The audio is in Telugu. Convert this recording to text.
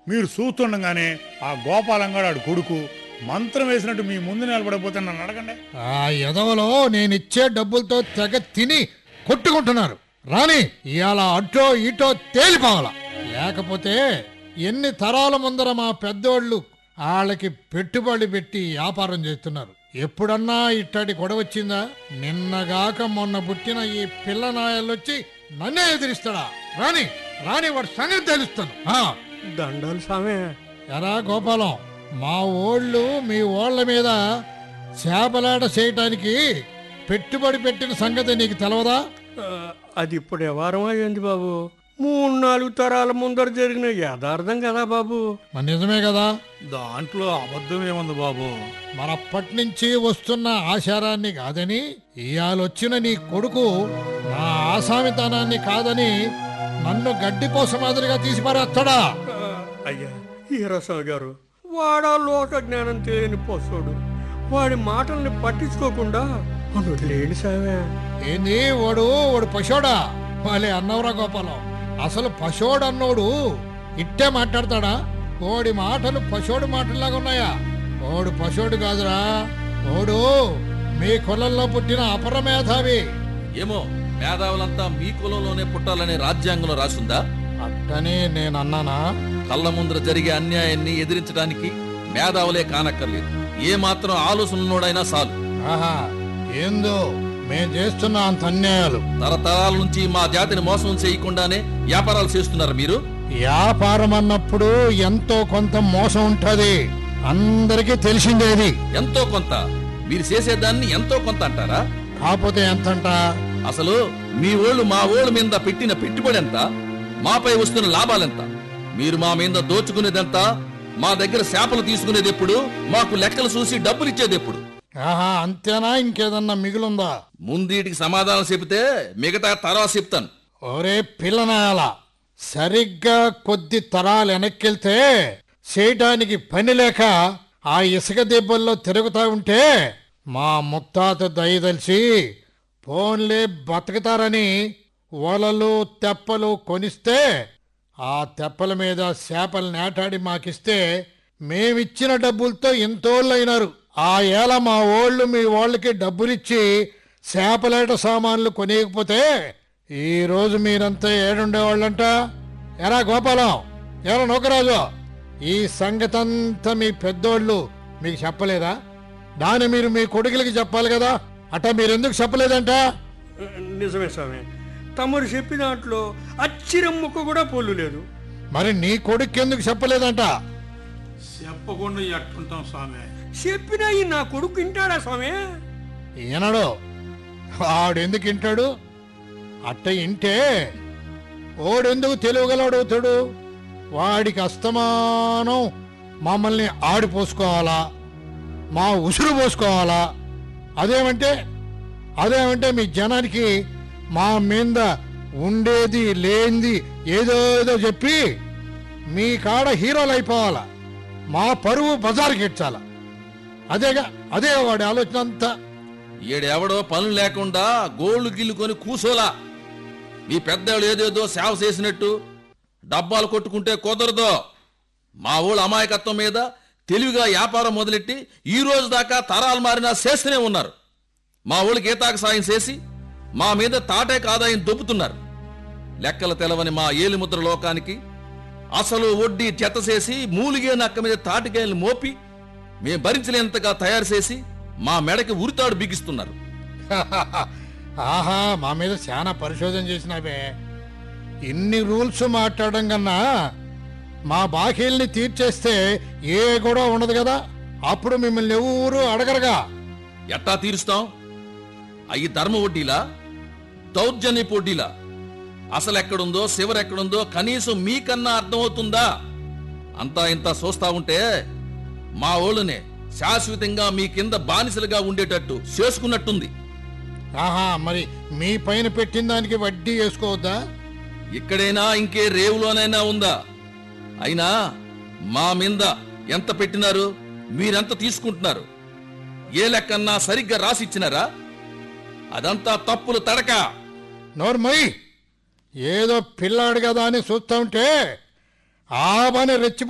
మీరు చూస్తుండగానే ఆ గోపాలంగాడు ఆడు కొడుకు మంత్రం వేసినట్టు మీ ముందు నిలబడకపోతే నన్ను అడగండి ఆ ఎదవలో నేనిచ్చే డబ్బులతో తెగ తిని కొట్టుకుంటున్నారు రాని ఇవాళ అటో ఇటో తేలిపోవాల లేకపోతే ఎన్ని తరాల ముందర మా పెద్దోళ్ళు వాళ్ళకి పెట్టుబడి పెట్టి వ్యాపారం చేస్తున్నారు ఎప్పుడన్నా ఇట్టడి గొడవ వచ్చిందా నిన్నగాక మొన్న పుట్టిన ఈ పిల్ల నాయలొచ్చి నన్నే ఎదిరిస్తాడా రాని రాని వాడి సంగతి తెలుస్తాను ఆ. దండాలు సామే ఎరా గోపాలం మా ఓళ్ళు మీ ఓళ్ళ మీద చేపలాట చేయటానికి పెట్టుబడి పెట్టిన సంగతి నీకు తెలవదా ఆ, అది ఇప్పుడు వ్యవహారం అయ్యింది బాబు మూడు నాలుగు తరాల ముందర జరిగిన యథార్థం కదా బాబు మరి నిజమే కదా దాంట్లో అబద్ధం ఏముంది బాబు మరప్పటి నుంచి వస్తున్న ఆచారాన్ని కాదని ఇయాలొచ్చిన నీ కొడుకు నా ఆసామితనాన్ని కాదని నన్ను గడ్డిపోస మాదిరిగా తీసి పారేస్తాడా ఆ, అయ్యా ఈరస్వామి గారు వాడా లోక జ్ఞానం తెలియని పోసోడు వాడి మాటల్ని పట్టించుకోకుండా లేని సామే ఏంది వాడు వాడు పశోడా వాళ్ళే అన్నవరా గోపాలం అసలు పశోడు అన్నోడు ఇట్టే మాట్లాడతాడా ఓడి మాటలు పశోడు మాటల్లాగా ఉన్నాయా ఓడు పశోడు కాదురా ఓడు మీ కులంలో పుట్టిన అపరమేధావి ఏమో మేధావులంతా మీ కులంలోనే పుట్టాలనే రాజ్యాంగంలో రాసుందా అట్టని నేను అన్నానా కళ్ళ ముందర జరిగే అన్యాయాన్ని ఎదిరించడానికి మేధావులే కానక్కర్లేదు ఏ మాత్రం ఆలోచన ఉన్నోడైనా చాలు ఆహా ఏందో మేం చేస్తున్న అంత అన్యాయాలు తరతరాల నుంచి మా జాతిని మోసం చేయకుండానే వ్యాపారాలు చేస్తున్నారు మీరు వ్యాపారం అన్నప్పుడు ఎంతో కొంత మోసం ఉంటది అందరికీ తెలిసిందేది ఎంతో కొంత మీరు చేసేదాన్ని ఎంతో కొంత అంటారా కాకపోతే ఎంతంట అసలు మీ ఓళ్ళు మా ఓళ్ళ మీద పెట్టిన పెట్టుబడి ఎంత మాపై వస్తున్న లాభాలెంత మీరు మా మీద దోచుకునేదెంత మా దగ్గర శాపలు తీసుకునేది ఎప్పుడు మాకు లెక్కలు చూసి డబ్బులు ఇచ్చేది ఎప్పుడు ఆహా అంతేనా ఇంకేదన్నా మిగులుందా ముందీటికి సమాధానం చెబితే మిగతా తర్వాత చెప్తాను ఒరే పిల్లనాయాల సరిగ్గా కొద్ది తరాలు వెనక్కెళ్తే చేయటానికి పని లేక ఆ ఇసుక దెబ్బల్లో తిరుగుతా ఉంటే మా ముత్తాత దయదలిచి ఫోన్లే బతుకుతారని వలలు తెప్పలు కొనిస్తే ఆ తెప్పల మీద చేపలు నేటాడి మాకిస్తే మేమిచ్చిన డబ్బులతో ఇంతోళ్ళైనారు ఆ ఏళ మా ఓళ్ళు మీ వాళ్ళకి డబ్బులిచ్చి చేపలేట సామాన్లు కొనేయకపోతే ఈ రోజు మీరంతా ఏడుండేవాళ్ళంట ఎరా గోపాలం ఎరా నూకరాజు ఈ సంగతంతా మీ పెద్దోళ్ళు మీకు చెప్పలేదా దాన్ని మీరు మీ కొడుకులకి చెప్పాలి కదా అట్ట మీరెందుకు చెప్పలేదంట నిజమే స్వామి తమరు చెప్పిన దాంట్లో అచ్చిరం ముక్క కూడా పొల్లు లేదు మరి నీ కొడుకు ఎందుకు చెప్పలేదంట చెప్పకుండా ఎట్టుంటాం స్వామి చెప్పినా ఈ నా కొడుకు వింటాడా స్వామి ఈనడు ఆడెందుకు వింటాడు అట్ట ఇంటే ఓడెందుకు తెలియగలడవుతాడు వాడికి అస్తమానం మమ్మల్ని ఆడిపోసుకోవాలా మా ఉసురు పోసుకోవాలా అదేమంటే అదేమంటే మీ జనానికి మా మీద ఉండేది లేనిది ఏదో ఏదో చెప్పి మీ కాడ హీరోలు అయిపోవాలా మా పరువు బజార్కి ఇచ్చాలా అదేగా అదే వాడి ఆలోచన అంతా ఈడెవడో పనులు లేకుండా గోళ్లు గిల్లుకొని కూసోలా మీ పెద్దవాళ్ళు ఏదేదో సేవ చేసినట్టు డబ్బాలు కొట్టుకుంటే కుదరదు మా ఊళ్ళ అమాయకత్వం మీద తెలివిగా వ్యాపారం మొదలెట్టి ఈ రోజు దాకా తరాలు మారినా చేస్తూనే ఉన్నారు మా ఊళ్ళకి గీతాకు సాయం చేసి మా మీద తాటేక ఆదాయం దొబ్బుతున్నారు లెక్కలు తెలవని మా ఏలిముద్ర లోకానికి అసలు వడ్డీ చెత్త చేసి మూలిగే నక్క మీద తాటికాయలు మోపి మేం భరించలేంతగా తయారు చేసి మా మెడకి ఉరితాడు బిగిస్తున్నారు ఆహా మా మీద చాలా పరిశోధన చేసినావే ఇన్ని రూల్స్ మాట్లాడడం కన్నా మా బాకీల్ని తీర్చేస్తే ఏ గొడవ ఉండదు కదా అప్పుడు మిమ్మల్ని ఎవరు అడగరుగా ఎట్టా తీరుస్తాం అయ్యి ధర్మ వడ్డీలా దౌర్జన్య వడ్డీలా అసలు ఎక్కడుందో శివరు ఎక్కడుందో కనీసం మీకన్నా అర్థమవుతుందా అంతా ఇంత చూస్తా ఉంటే మా ఓళ్ళనే శాశ్వతంగా మీ కింద బానిసలుగా ఉండేటట్టు చేసుకున్నట్టుంది ఆహా మరి మీ పైన పెట్టిన దానికి వడ్డీ వేసుకోవద్దా ఇక్కడైనా ఇంకే రేవులోనైనా ఉందా అయినా మా మీద ఎంత పెట్టినారు మీరెంత తీసుకుంటున్నారు ఏ లెక్కన్నా సరిగ్గా రాసిచ్చినారా అదంతా తప్పులు తడక నోర్మయ్ ఏదో పిల్లాడు కదా అని చూస్తా ఉంటే ఆ పని రెచ్చిపో